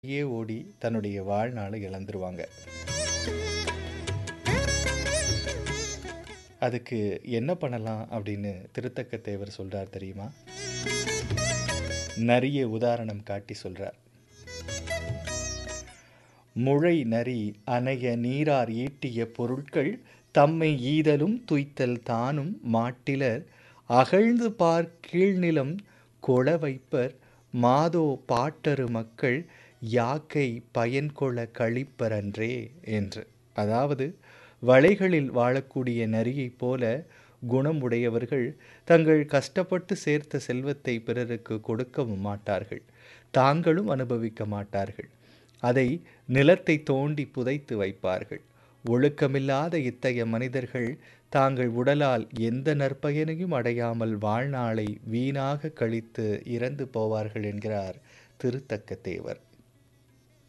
யே ஓடி தன்னுடைய வாழ்நாள இழந்துருவாங்க. அதுக்கு என்ன பண்ணலாம் அப்படின்னு திருத்தக்க தேவர் சொல்றார் தெரியுமா? நரிய உதாரணம் காட்டி சொல்றார். முழை நரி அனைய நீரார் ஈட்டிய பொருட்கள் தம்மை ஈதலும் துய்த்தல் தானும் மாட்டிலர் அகழ்ந்து பார் கீழ்நிலம் கொள வைப்பர் மாதோ பாட்டரு மக்கள் யாக்கை பயன்கொள கழிப்பரன்றே என்று. அதாவது வளைகளில் வாழக்கூடிய நரியைப் போல குணமுடையவர்கள் தங்கள் கஷ்டப்பட்டு சேர்த்த செல்வத்தை பிறருக்கு கொடுக்கவும் மாட்டார்கள். தாங்களும் அனுபவிக்க மாட்டார்கள். அதை நிலத்தை தோண்டி புதைத்து வைப்பார்கள். ஒழுக்கமில்லாத இத்தகைய மனிதர்கள் தாங்கள் உடலால் எந்த நற்பயனையும் அடையாமல் வாழ்நாளை வீணாக கழித்து இறந்து போவார்கள் என்கிறார் திருத்தக்க தேவர்.